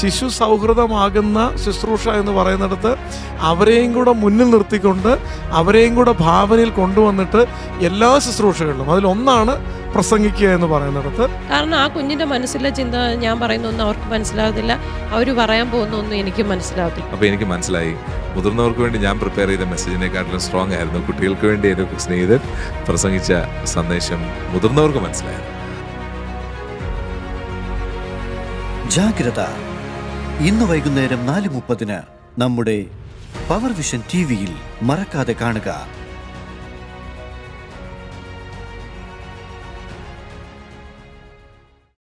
ശിശു സൗഹൃദമാകുന്ന ശുശ്രൂഷ എന്ന് പറയുന്നിടത്ത് അവരെയും കൂടെ മുന്നിൽ നിർത്തിക്കൊണ്ട് അവരെയും കൂടെ ഭാവനയിൽ കൊണ്ടുവന്നിട്ട് എല്ലാ ശുശ്രൂഷകളിലും അതിലൊന്നാണ് പ്രസംഗിക്കുക എന്ന് പറയുന്നിടത്ത് കാരണം ആ കുഞ്ഞിന്റെ മനസ്സിലെ ചിന്ത ഞാൻ പറയുന്നൊന്നും അവർക്ക് മനസ്സിലാകത്തില്ല അവർ പറയാൻ പോകുന്നൊന്നും എനിക്ക് മനസ്സിലാകത്തില്ല അപ്പോൾ എനിക്ക് മനസ്സിലായി മുതിർന്നവർക്ക് വേണ്ടി ഞാൻ പ്രിപ്പയർ ചെയ്ത മെസ്സേജിനെക്കാട്ടിലും സ്ട്രോങ് ആയിരുന്നു കുട്ടികൾക്ക് വേണ്ടി എൻ്റെ സ്നേഹിതൻ പ്രസംഗിച്ച സന്ദേശം മുതിർന്നവർക്ക് മനസ്സിലായത് ജാഗ്രത ഇന്ന് വൈകുന്നേരം നാല് മുപ്പതിന് നമ്മുടെ പവർ വിഷൻ ടി വിയിൽ മറക്കാതെ കാണുക